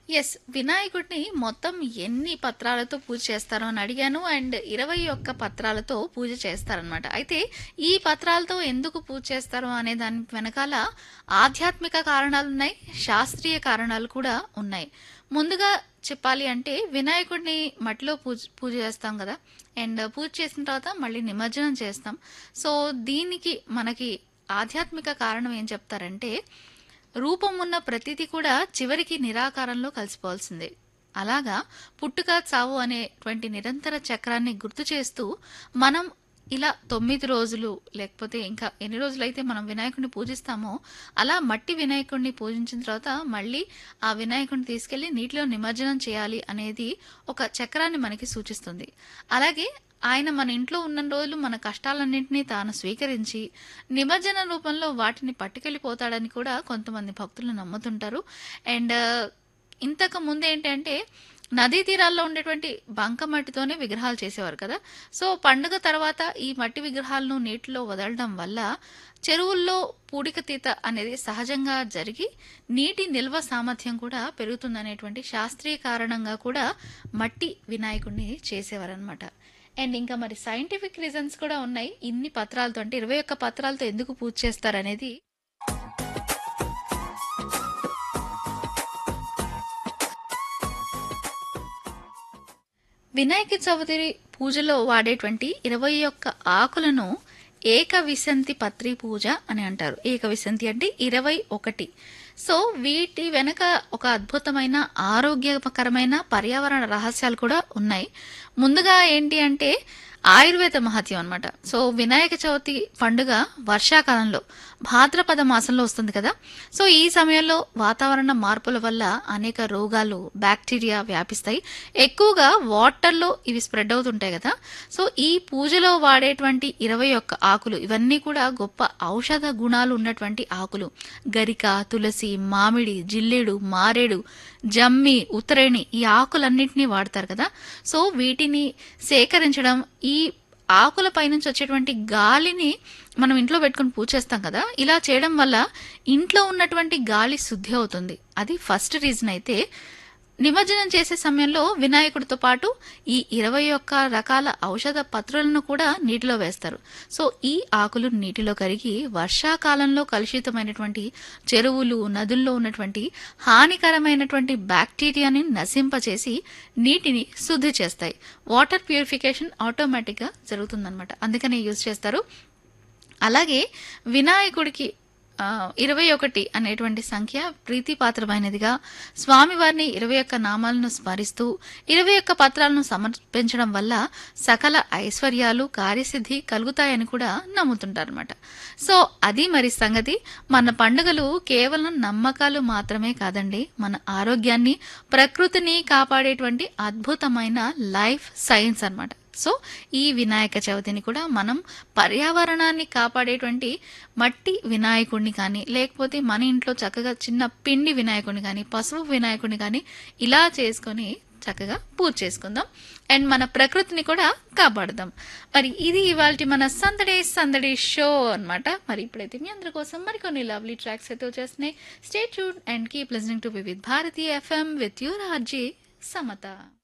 Yes. వినాయకుడిని మొత్తం ఎన్ని పత్రాలతో పూజ చేస్తారో అని అడిగాను. అండ్ 21 పత్రాలతో పూజ చేస్తారనమాట. అయితే ఈ పత్రాలతో ఎందుకు పూజ చేస్తారు అనే దాని వెనకాల ఆధ్యాత్మిక కారణాలున్నాయి. శాస్త్రీయ కారణాలు కూడా ఉన్నాయి. ముందుగా చెప్పాలి అంటే వినాయకుడిని మట్టిలో పూజ పూజ చేస్తాం కదా! అండ్ పూజ చేసిన తర్వాత మళ్ళీ నిమజ్జనం చేస్తాం. సో, దీనికి మనకి ఆధ్యాత్మిక కారణం ఏం చెప్తారంటే రూపం ఉన్న ప్రతీది కూడా చివరికి నిరాకారంలో కలిసిపోవాల్సిందే. అలాగా పుట్టుక, చావు అనేటువంటి నిరంతర చక్రాన్ని గుర్తు చేస్తూ మనం ఇలా 9 రోజులు లేకపోతే ఇంకా ఎన్ని రోజులైతే మనం వినాయకుడిని పూజిస్తామో అలా మట్టి వినాయకుడిని పూజించిన తర్వాత మళ్ళీ ఆ వినాయకుడిని తీసుకెళ్లి నీటిలో నిమజ్జనం చేయాలి అనేది ఒక చక్రాన్ని మనకి సూచిస్తుంది. అలాగే ఆయన మన ఇంట్లో ఉన్నన్ని రోజులు మన కష్టాలన్నింటినీ తాను స్వీకరించి నిమజ్జన రూపంలో వాటిని పట్టుకెళ్ళిపోతాడని కూడా కొంతమంది భక్తులు నమ్ముతుంటారు. అండ్ ఇంతకు ముందేంటంటే నదీ తీరాల్లో ఉండేటువంటి బంకమట్టితోనే విగ్రహాలు చేసేవారు కదా! సో, పండుగ తర్వాత ఈ మట్టి విగ్రహాలను నీటిలో వదలడం వల్ల చెరువుల్లో పూడికతీత అనేది సహజంగా జరిగి నీటి నిల్వ సామర్థ్యం కూడా పెరుగుతుందనేటువంటి శాస్త్రీయ కారణంగా కూడా మట్టి వినాయకుడిని చేసేవారనమాట. అండ్ ఇంకా మరి సైంటిఫిక్ రీజన్స్ కూడా ఉన్నాయి. ఇన్ని పత్రాలతో అంటే 21 పత్రాలతో ఎందుకు పూజ చేస్తారనేది వినాయక చవితి పూజలో వాడేటువంటి 21 ఆకులను ఏకవిశంతి పత్రి పూజ అని అంటారు. ఏకవిశంతి అంటే 21. సో, వీటి వెనక ఒక అద్భుతమైన ఆరోగ్యకరమైన పర్యావరణ రహస్యాలు కూడా ఉన్నాయి. ముందుగా ఏంటి అంటే ఆయుర్వేద మహత్యం అన్నమాట. సో, వినాయక చవితి పండుగ వర్షాకాలంలో భాద్రపద మాసంలో వస్తుంది కదా! సో, ఈ సమయంలో వాతావరణ మార్పుల వల్ల అనేక రోగాలు, బ్యాక్టీరియా వ్యాపిస్తాయి. ఎక్కువగా వాటర్‌లో ఇవి స్ప్రెడ్ అవుతుంటాయి కదా! సో, ఈ పూజలో వాడేటువంటి 21 ఆకులు ఇవన్నీ కూడా గొప్ప ఔషధ గుణాలు ఉన్నటువంటి ఆకులు. గరిక, తులసి, మామిడి, జిల్లేడు, మారేడు, జమ్మి, ఉత్తరేణి ఈ ఆకులన్నిటిని వాడతారు కదా! సో, వీటిని సేకరించడం ఈ ఆకుల పైనుంచి వచ్చేటువంటి గాలిని మనం ఇంట్లో పెట్టుకొని పూజ చేస్తాం కదా! ఇలా చేయడం వల్ల ఇంట్లో ఉన్నటువంటి గాలి శుద్ధి అవుతుంది. అది ఫస్ట్ రీజన్ అయితే నిమజ్జనం చేసే సమయంలో వినాయకుడితో పాటు ఈ 21 రకాల ఔషధ పత్రులను కూడా నీటిలో వేస్తారు. సో, ఈ ఆకులు నీటిలో కరిగి వర్షాకాలంలో కలుషితమైనటువంటి చెరువులు, నదుల్లో ఉన్నటువంటి హానికరమైనటువంటి బ్యాక్టీరియాని నశింపచేసి నీటిని శుద్ధి చేస్తాయి. వాటర్ ప్యూరిఫికేషన్ ఆటోమేటిక్‌గా జరుగుతుందన్నమాట. అందుకనే యూజ్ చేస్తారు. అలాగే వినాయకుడికి ఆహ్, 21 అనేటువంటి సంఖ్య ప్రీతిపాత్రమైనదిగా స్వామివారిని 21 నామాలను స్మరిస్తూ 21 పత్రాలను సమర్పించడం వల్ల సకల ఐశ్వర్యాలు, కార్యసిద్ధి కలుగుతాయని కూడా నమ్ముతుంటారన్నమాట. సో, అది మరి సంగతి. మన పండుగలు కేవలం నమ్మకాలు మాత్రమే కాదండి. మన ఆరోగ్యాన్ని, ప్రకృతిని కాపాడేటువంటి అద్భుతమైన లైఫ్ సైన్స్ అన్నమాట. సో, ఈ వినాయక చవితిని కూడా మనం పర్యావరణాన్ని కాపాడేటువంటి మట్టి వినాయకుడిని కానీ, లేకపోతే మన ఇంట్లో చక్కగా చిన్న పిండి వినాయకుడిని కానీ, పసుపు వినాయకుడిని కానీ ఇలా చేసుకొని చక్కగా పూజ చేసుకుందాం. అండ్ మన ప్రకృతిని కూడా కాపాడదాం. మరి ఇది ఇవాల్టి మన సందడే సందడి షో అన్నమాట. మరి ఇప్పుడైతే మీ అందరి కోసం మరికొన్ని లవ్లీ ట్రాక్స్ అయితే వచ్చేస్తున్నాయి. Stay tuned and keep listening to Vividh Bharati FM with your RJ Samata.